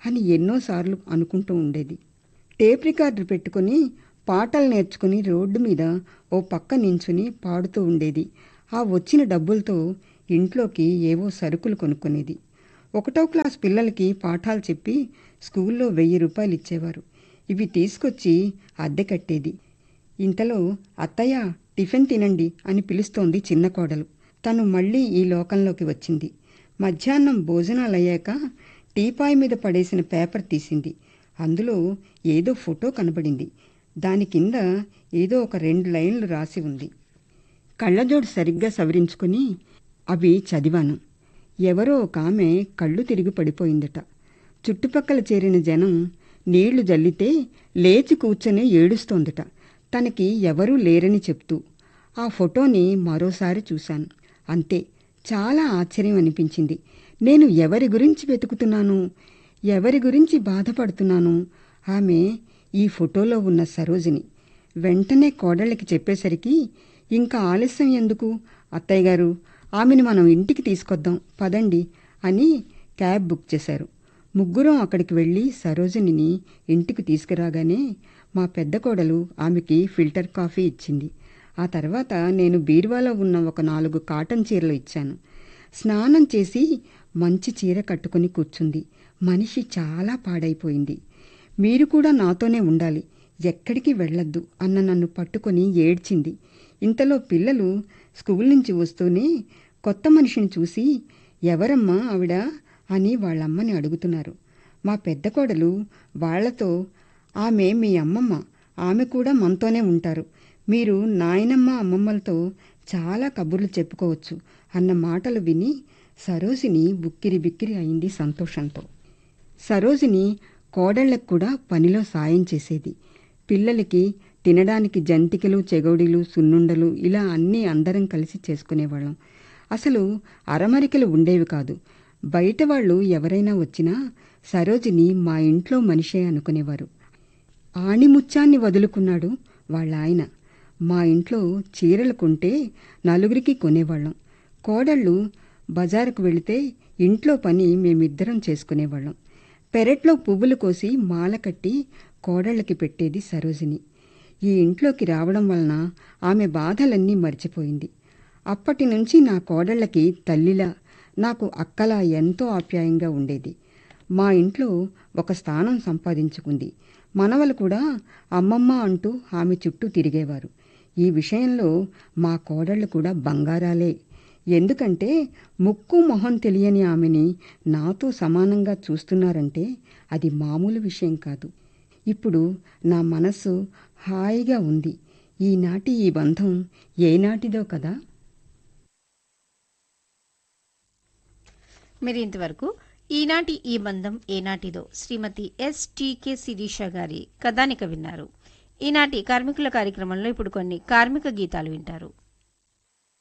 అని ఎన్నోసార్లు అనుకుంటూ ఉండేది టేప్ రికార్డర్ పెట్టుకుని పాటలు నేర్చుకుని రోడ్డు మీద ఓ పక్క నించుని పాడుతూ ఉండేది ఆ వచ్చిన డబ్బులతో ఇంట్లోకి ఏవో సరుకులు కొనుక్కునేది ఒకటో క్లాస్ పిల్లలకి పాఠాలు చెప్పి స్కూల్లో వెయ్యి రూపాయలు ఇచ్చేవారు ఇవి తీసుకొచ్చి అద్దె కట్టేది ఇంతలో అత్తయ్య టిఫిన్ తినండి అని పిలుస్తోంది చిన్న కోడలు తను మళ్ళీ ఈ లోకంలోకి వచ్చింది మధ్యాహ్నం భోజనాలయ్యాక టీపాయ్ మీద పడేసిన పేపర్ తీసింది అందులో ఏదో ఫోటో కనబడింది దాని కింద ఏదో ఒక రెండు లైన్లు రాసి ఉంది కళ్ళజోడు సరిగ్గా సవరించుకుని అవి చదివాను ఎవరో ఒక ఆమె కళ్ళు తిరిగి పడిపోయిందట చుట్టుపక్కల చేరిన జనం నీళ్లు జల్లితే లేచి కూర్చొని ఏడుస్తోందట తనకి ఎవరూ లేరని చెప్తూ ఆ ఫోటోని మరోసారి చూశాను అంతే చాలా ఆశ్చర్యం అనిపించింది నేను ఎవరి గురించి వెతుకుతున్నాను ఎవరి గురించి బాధపడుతున్నాను ఆమె ఈ ఫోటోలో ఉన్న సరోజిని వెంటనే కోడళ్ళకి చెప్పేసరికి ఇంకా ఆలస్యం ఎందుకు అత్తయ్య గారు ఆమెను మనం ఇంటికి తీసుకొద్దాం పదండి అని క్యాబ్ బుక్ చేశారు ముగ్గురం అక్కడికి వెళ్ళి సరోజినిని ఇంటికి తీసుకురాగానే మా పెద్ద కోడలు ఆమెకి ఫిల్టర్ కాఫీ ఇచ్చింది ఆ తర్వాత నేను బీరువాలో ఉన్న ఒక నాలుగు కాటన్ చీరలు ఇచ్చాను స్నానం చేసి మంచి చీర కట్టుకుని కూర్చుంది మనిషి చాలా పాడైపోయింది మీరు కూడా నాతోనే ఉండాలి ఎక్కడికి వెళ్ళొద్దు అన్న నన్ను పట్టుకొని ఏడ్చింది ఇంతలో పిల్లలు స్కూల్ నుంచి వస్తూనే కొత్త మనిషిని చూసి ఎవరమ్మా ఆవిడ అని వాళ్ళమ్మని అడుగుతున్నారు మా పెద్ద కోడలు వాళ్లతో ఆమె మీ అమ్మమ్మ ఆమె కూడా మనతోనే ఉంటారు మీరు నాయనమ్మ అమ్మమ్మలతో చాలా కబుర్లు చెప్పుకోవచ్చు అన్న మాటలు విని సరోజిని బుక్కిరి బిక్కిరి అయింది సంతోషంతో సరోజిని కోడళ్లకు కూడా పనిలో సాయం చేసేది పిల్లలకి తినడానికి జంతికలు చెగోడీలు సున్నుండలు ఇలా అన్నీ అందరం కలిసి చేసుకునేవాళ్ళం అసలు అరమరికలు ఉండేవి కాదు బయట వాళ్ళు ఎవరైనా వచ్చినా సరోజిని మా ఇంట్లో మనిషే అనుకునేవారు ఆణిముత్యాన్ని వదులుకున్నాడు వాళ్ళ ఆయన మా ఇంట్లో చీరలు కొంటే నలుగురికి కొనేవాళ్ళం కోడళ్ళు బజారుకు వెళితే ఇంట్లో పని మేమిద్దరం చేసుకునేవాళ్ళం పెరట్లో పువ్వులు కోసి మాల కట్టి కోడళ్ళకి పెట్టేది సరోజిని ఈ ఇంట్లోకి రావడం వలన ఆమె బాధలన్నీ మర్చిపోయింది అప్పటి నుంచి నా కోడళ్ళకి తల్లిలా నాకు అక్కలా ఎంతో ఆప్యాయంగా ఉండేది మా ఇంట్లో ఒక స్థానం సంపాదించుకుంది మనవలు కూడా అమ్మమ్మ అంటూ ఆమె చుట్టూ తిరిగేవారు ఈ విషయంలో మా కోడళ్ళు కూడా బంగారాలే ఎందుకంటే ముక్కు మొహం తెలియని ఆమెని నాతో సమానంగా చూస్తున్నారంటే అది మామూలు విషయం కాదు ఇప్పుడు నా మనసు హాయిగా ఉంది ఈనాటి ఈ బంధం ఏనాటిదో కదా మీరు ఇంతవరకు ఈనాటి ఈ బంధం ఏనాటిదో శ్రీమతి ఎస్ టీకే శిరీష గారి కథానిక విన్నారు ఈనాటి కార్మికుల కార్యక్రమంలో ఇప్పుడు కొన్ని కార్మిక గీతాలు వింటారు